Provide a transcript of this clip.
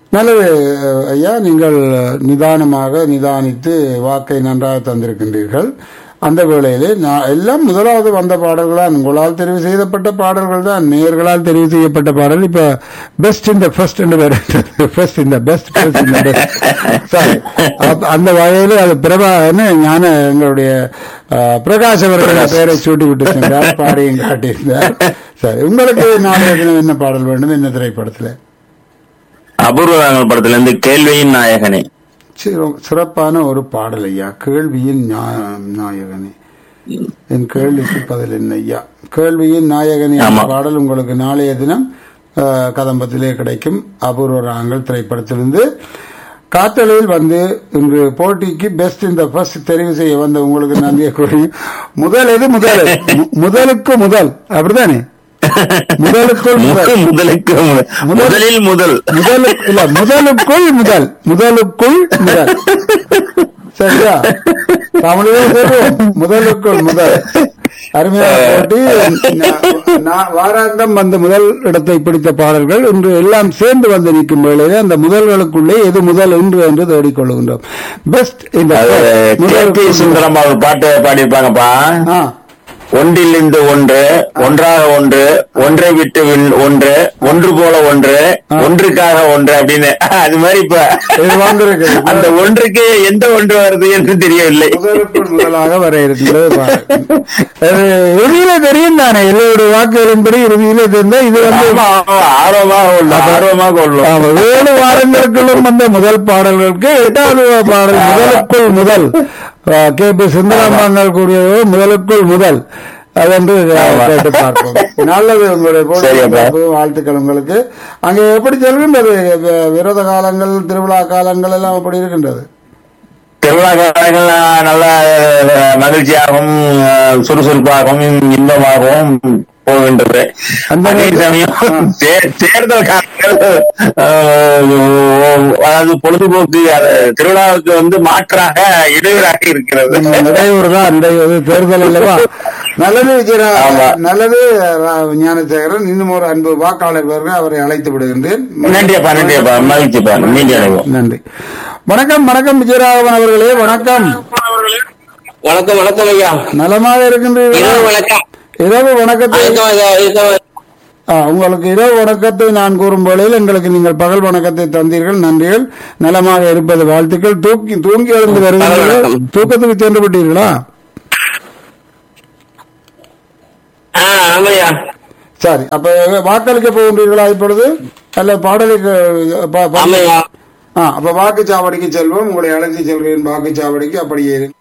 நல்லது ஐயா நீங்கள் நிதானமாக நிதானித்து வாக்கை நன்றாக தந்திருக்கின்றீர்கள் அந்த வேளையிலே நான் எல்லாம் முதலாவது வந்த பாடல்கள் தான் உங்களால் தெரிவு செய்யப்பட்ட பாடல்கள் தான் நேர்களால் தெரிவு செய்யப்பட்ட பாடல் இப்ப பெஸ்ட் இந்த ஃபர்ஸ்ட் என்று வேற ஃபர்ஸ்ட் இந்த பெஸ்ட் இந்த பெஸ்ட் அந்த வகையில அது பிரபா என்ன ஞான எங்களுடைய அஹ், பிரகாஷ் அவர்கள் பெயரை சூட்டி விட்டு சென்றார் பாடியும் காட்டியிருந்தார் சரி உங்களுக்கு நாளைய தினம் என்ன பாடல் வேண்டும் என்ன திரைப்படத்துல அபூர்வங்கள் படத்துல இருந்து கேள்வியின் நாயகனே சிற- சிறப்பான ஒரு பாடல் ஐயா கேள்வியின் ஞா- நாயகனே என் கேள்விக்கு பதில் என்ன ஐயா கேள்வியின் நாயகனே என்ற ஆமா. பாடல் உங்களுக்கு நாளைய தினம் அஹ், கதம்பத்திலே கிடைக்கும் அபூர்வ ராகங்கள் திரைப்படத்திலிருந்து காத்தலையில் வந்து இன்று போட்டிக்கு பெஸ்ட் இந்த ஃபர்ஸ்ட் தெரிவு செய்ய வந்த உங்களுக்கு நன்றியை கூறி முதல் எது முதல் மு- முதலுக்கு முதல் அப்படிதானே முதலுக்குள் முதல் முக்கு முதலுக்கு முதல். முதலில் முதல் முதலு இல்ல முதலுக்குள் முதல் முதலுக்குள் முதல் சரியா தமிழிலே சொல்லுவோம் முதலுக்குள் முதல் அருமையான போட்டி நா- நா- வாராந்தம் வந்த முதல் இடத்தை பிடித்த பாடல்கள் இன்று எல்லாம் சேர்ந்து வந்து நிற்கும் வேளையிலே அந்த முதல்களுக்குள்ளே எது முதல் என்று என்று தேடிக்கொள்கின்றோம் பெஸ்ட் இந்த அது கே பி முதலுக்குள் சுந்தரம் அவர் பாட்டு பாடியிருப்பாங்கப்பா ஆ, ஒன்றிலிருந்து ஒன்று ஒன்றாக ஒன்று ஒன்றை விட்டு விண்- ஒன்று ஒன்று போல ஒன்று ஒன்றுக்காக ஒன்று அப்படின்னு அது மாதிரி இப்ப இது வாங்கிருக்கு அந்த ஒன்றுக்கு எந்த ஒன்று வருது என்று தெரியவில்லை முதலுக்குள் முதலாக வர இருக்கின்றது பாருங்கள். அது இறுதியில தெரியும் தானே எல்லோருடைய வாக்குகளின்படி இறுதியில தெரிந்தா இது வந்து ஆமா, ஆமா, ஆர்வமாக உள்ளோம் ஆர்வமாக உள்ளோம் ஆமா, ஏழு வாரங்களுக்குள்ளும் வந்த முதல் பாடல்களுக்கு எட்டாவது பாடல் முதலுக்குள் முதல் கே பி சுந்தரமாங்கள் கூடிய முதலுக்குள் முதல் அதென்று ஆமா. கேட்டு பார்ப்போம் நல்லது உங்களுடைய போட்டி சரியப்பா. சிறப்பு. வாழ்த்துக்கள் உங்களுக்கு அங்கே எப்படி செல்கின்றது வி- விரத காலங்கள் திருவிழா காலங்கள் எல்லாம் எப்படி இருக்கின்றது திருவிழா காலங்கள் நல்ல அஹ், மகிழ்ச்சியாகவும் அஹ், சுறுசுறுப்பாகவும் இன்பமாகவும் போகின்றது அந்த அதே சமயம் தே- தேர்தல் காலங்கள் அஹ், அதாவது பொழுதுபோக்கு அது திருவிழாவுக்கு வந்து மாற்றாக இடையூறாக இருக்கிறது இடையூறு தான் இடையூறு தேர்தல் அல்லவா நல்லது விஜயரா ஆமா. நல்லது ரா- ஞானசேகரன் இன்னும் ஒரு அன்பு வாக்காளர் வருக அவரை அழைத்து விடுகின்றேன் நன்றியப்பா நன்றியப்பா மகிழ்ச்சிப்பா மீண்டும் இணைவோம் நன்றி வணக்கம் வணக்கம் விஜயராகவன் அவர்களே வணக்கம் வணக்கம் வணக்கம் ஐயா நலமாக இரவு இருக்கின்றீர்கள் வணக்கம் இரவு வணக்கத்தை வணக்கம் ஐயா இருக்கேன். ஆ, உங்களுக்கு இரவு வணக்கத்தை நான் கூறும் வேளையில் எங்களுக்கு நீங்கள் பகல் வணக்கத்தை தந்தீர்கள் நன்றிகள் நலமாக இருப்பது வாழ்த்துக்கள் தூக்கி தூங்கி எழுந்து வருகிறீர்கள் வணக்கம். தூக்கத்துக்கு சென்று விட்டீர்களா ஆ ஆமாய்யா சரி அப்ப வாக்களிக்க போகின்றீர்களா இப்பொழுது அல்ல பாடலுக்கு ப- ப- ஆமாய்யா ஆ, அப்ப வாக்குச்சாவடிக்கு செல்வோம் உங்களை அழைத்து செல்கிறேன் வாக்குச்சாவடிக்கு அப்படியே இரு.